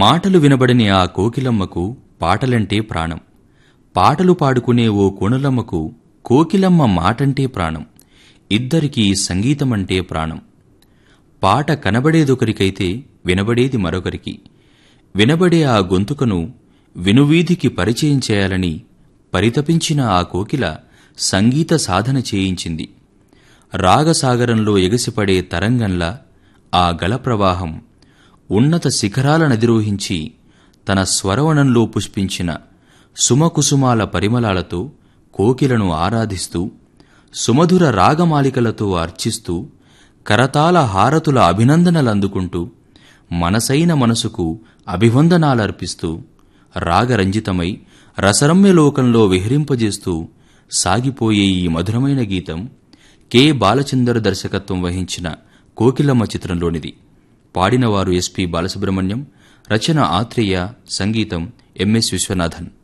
మాటలు వినబడని ఆ కోకిలమ్మకు పాటలంటే ప్రాణం పాటలు పాడుకునే ఓ కోణలమ్మకు కోకిలమ్మ మాటంటే ప్రాణం ఇద్దరికీ సంగీతమంటే ప్రాణం పాట కనబడేదొకరికైతే వినబడేది మరొకరికి వినబడే ఆ గొంతుకను వినువీధికి పరిచయం చేయాలని పరితపించిన ఆ కోకిల సంగీత సాధన చేయించింది రాగసాగరంలో ఎగసిపడే తరంగంలా ఆ గల ప్రవాహం ఉన్నత శిఖరాలనధిరోహించి తన స్వరవణంలో పుష్పించిన సుమకుసుమాల పరిమళాలతో కోకిలను ఆరాధిస్తూ సుమధుర రాగమాలికలతో అర్చిస్తూ కరతాల హారతుల అభినందనలందుకుంటూ మనసైన మనసుకు అభివందనాలర్పిస్తూ రాగరంజితమై రసరమ్యలోకంలో విహరింపజేస్తూ సాగిపోయే ఈ మధురమైన గీతం కె బాలచందర్ దర్శకత్వం వహించిన కోకిలమ్మ చిత్రంలోనిది పాడినవారు ఎస్పి బాలసుబ్రహ్మణ్యం రచన ఆత్రేయ సంగీతం ఎంఎస్ విశ్వనాథన్